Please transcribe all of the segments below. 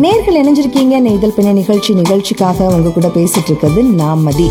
நேர்கள் இணைஞ்சிருக்கீங்க நெய்தல் பிணை நிகழ்ச்சி நிகழ்ச்சிக்காக உங்க கூட பேசிட்டு இருக்கிறது நான் மதி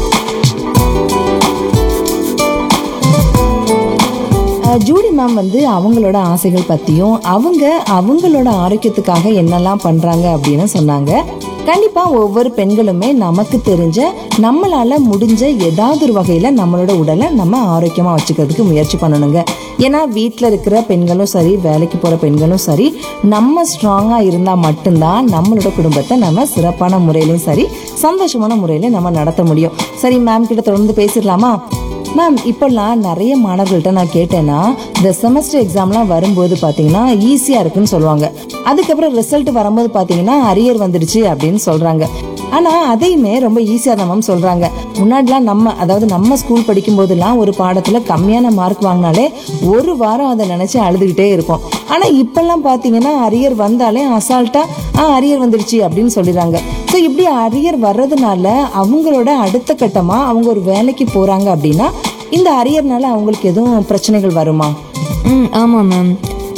அஹ், ஜூடி மேம் வந்து அவங்களோட ஆசைகள் பத்தியும் அவங்க அவங்களோட ஆரோக்கியத்துக்காக என்னெல்லாம் பண்றாங்க அப்படின்னு சொன்னாங்க கண்டிப்பா ஒவ்வொரு பெண்களுமே நமக்கு தெரிஞ்ச நம்மளால முடிஞ்ச ஏதாவது ஒரு வகையில நம்மளோட உடலை நம்ம ஆரோக்கியமா வச்சுக்கிறதுக்கு முயற்சி பண்ணணுங்க ஏன்னா வீட்டில் இருக்கிற பெண்களும் சரி வேலைக்கு போற பெண்களும் சரி நம்ம ஸ்ட்ராங்கா இருந்தா மட்டும்தான் நம்மளோட குடும்பத்தை நம்ம சிறப்பான முறையிலையும் சரி சந்தோஷமான முறையிலையும் நம்ம நடத்த முடியும் சரி மேம் கிட்ட தொடர்ந்து பேசிடலாமா மேம் இப்போல்லாம் நிறைய மாணவர்கள்ட்ட நான் கேட்டேன்னா இந்த செமஸ்டர் எக்ஸாம்லாம் வரும்போது பார்த்தீங்கன்னா ஈஸியாக இருக்குன்னு சொல்லுவாங்க அதுக்கப்புறம் ரிசல்ட் வரும்போது பார்த்தீங்கன்னா அரியர் வந்துடுச்சு அப்படின்னு சொல்கிறாங்க ஆனால் அதையுமே ரொம்ப ஈஸியாக தான் மேம் சொல்கிறாங்க முன்னாடிலாம் நம்ம அதாவது நம்ம ஸ்கூல் படிக்கும்போதெல்லாம் ஒரு பாடத்தில் கம்மியான மார்க் வாங்கினாலே ஒரு வாரம் அதை நினச்சி அழுதுகிட்டே இருப்போம் ஆனால் இப்போல்லாம் பார்த்தீங்கன்னா அரியர் வந்தாலே அசால்ட்டாக ஆ அரியர் வந்துடுச்சு அப்படின்னு சொல்லிடுறாங்க ஸோ இப்படி அரியர் வர்றதுனால அவங்களோட அடுத்த கட்டமாக அவங்க ஒரு வேலைக்கு போகிறாங்க அப்படின்னா இந்த அரியர்னால அவங்களுக்கு எதுவும் பிரச்சனைகள் வருமா ம் ஆமாம் மேம்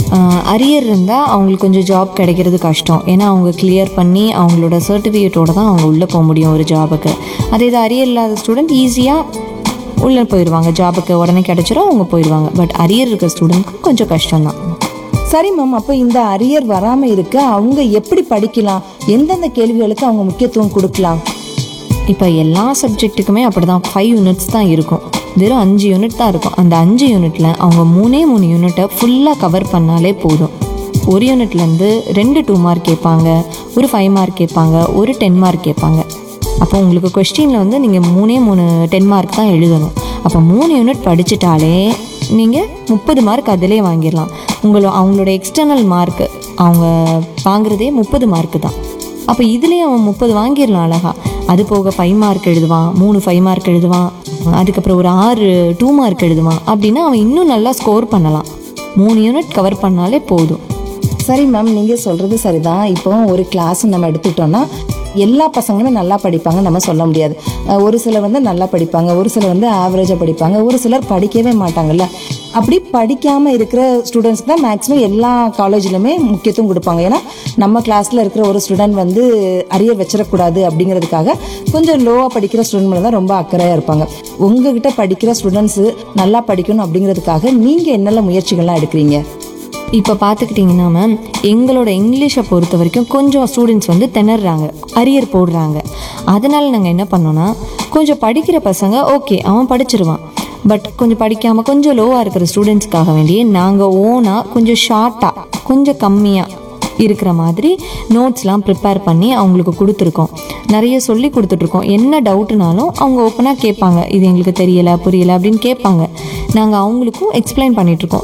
அரியர் இருந்தால் அவங்களுக்கு கொஞ்சம் ஜாப் கிடைக்கிறது கஷ்டம் ஏன்னா அவங்க கிளியர் பண்ணி அவங்களோட சர்டிஃபிகேட்டோட தான் அவங்க உள்ளே போக முடியும் ஒரு ஜாபுக்கு அதே இது அரியர் இல்லாத ஸ்டூடெண்ட் ஈஸியாக உள்ளே போயிடுவாங்க ஜாபுக்கு உடனே கிடைச்சிரும் அவங்க போயிடுவாங்க பட் அரியர் இருக்கிற ஸ்டூடெண்ட்க்கு கொஞ்சம் கஷ்டம்தான் சரி மேம் அப்போ இந்த அரியர் வராமல் இருக்க அவங்க எப்படி படிக்கலாம் எந்தெந்த கேள்விகளுக்கு அவங்க முக்கியத்துவம் கொடுக்கலாம் இப்போ எல்லா சப்ஜெக்ட்டுக்குமே அப்படி தான் ஃபைவ் யூனிட்ஸ் தான் இருக்கும் வெறும் அஞ்சு யூனிட் தான் இருக்கும் அந்த அஞ்சு யூனிட்டில் அவங்க மூணே மூணு யூனிட்டை ஃபுல்லாக கவர் பண்ணாலே போதும் ஒரு யூனிட்லேருந்து ரெண்டு டூ மார்க் கேட்பாங்க ஒரு ஃபைவ் மார்க் கேட்பாங்க ஒரு டென் மார்க் கேட்பாங்க அப்போ உங்களுக்கு கொஸ்டினில் வந்து நீங்கள் மூணே மூணு டென் மார்க் தான் எழுதணும் அப்போ மூணு யூனிட் படிச்சிட்டாலே நீங்கள் முப்பது மார்க் அதிலே வாங்கிடலாம் உங்களோட அவங்களோட எக்ஸ்டர்னல் மார்க் அவங்க வாங்குறதே முப்பது மார்க்கு தான் அப்போ இதுலேயே அவன் முப்பது வாங்கிடலாம் அழகா அது போக ஃபைவ் மார்க் எழுதுவான் மூணு ஃபைவ் மார்க் எழுதுவான் அதுக்கப்புறம் ஒரு ஆறு டூ மார்க் எழுதுவான் அப்படின்னா அவன் இன்னும் நல்லா ஸ்கோர் பண்ணலாம் மூணு யூனிட் கவர் பண்ணாலே போதும் சரி மேம் நீங்கள் சொல்கிறது சரிதான் இப்போ ஒரு கிளாஸ் நம்ம எடுத்துக்கிட்டோம்னா எல்லா பசங்களும் நல்லா படிப்பாங்க நம்ம சொல்ல முடியாது அஹ் ஒரு சிலர் வந்து நல்லா படிப்பாங்க ஒரு சிலர் வந்து ஆவரேஜாக படிப்பாங்க ஒரு சிலர் படிக்கவே மாட்டாங்கல்ல அப்படி படிக்காமல் இருக்கிற ஸ்டூடெண்ட்ஸ்க்கு தான் மேக்ஸிமம் எல்லா காலேஜ்லையுமே முக்கியத்துவம் கொடுப்பாங்க ஏன்னா நம்ம கிளாஸில் இருக்கிற ஒரு ஸ்டூடெண்ட் வந்து அரியர் வச்சிடக்கூடாது அப்படிங்கிறதுக்காக கொஞ்சம் லோவாக படிக்கிற ஸ்டூடெண்ட் மேலே தான் ரொம்ப அக்கறையாக இருப்பாங்க உங்ககிட்ட படிக்கிற ஸ்டூடெண்ட்ஸு நல்லா படிக்கணும் அப்படிங்கிறதுக்காக நீங்கள் என்னெல்லாம் முயற்சிகள்லாம் எடுக்கிறீங்க இப்போ பார்த்துக்கிட்டிங்கன்னா மேம் எங்களோட இங்கிலீஷை பொறுத்த வரைக்கும் கொஞ்சம் ஸ்டூடெண்ட்ஸ் வந்து திணறாங்க அரியர் போடுறாங்க அதனால் நாங்கள் என்ன பண்ணோன்னா கொஞ்சம் படிக்கிற பசங்க ஓகே அவன் படிச்சிருவான் பட் கொஞ்சம் படிக்காமல் கொஞ்சம் லோவாக இருக்கிற ஸ்டூடெண்ட்ஸ்க்காக வேண்டியே நாங்கள் ஓனாக கொஞ்சம் ஷார்ட்டாக கொஞ்சம் கம்மியாக இருக்கிற மாதிரி நோட்ஸ்லாம் ப்ரிப்பேர் பண்ணி அவங்களுக்கு கொடுத்துருக்கோம் நிறைய சொல்லி கொடுத்துட்ருக்கோம் என்ன டவுட்னாலும் அவங்க ஓப்பனாக கேட்பாங்க இது எங்களுக்கு தெரியலை புரியலை அப்படின்னு கேட்பாங்க நாங்கள் அவங்களுக்கும் எக்ஸ்பிளைன் பண்ணிகிட்ருக்கோம்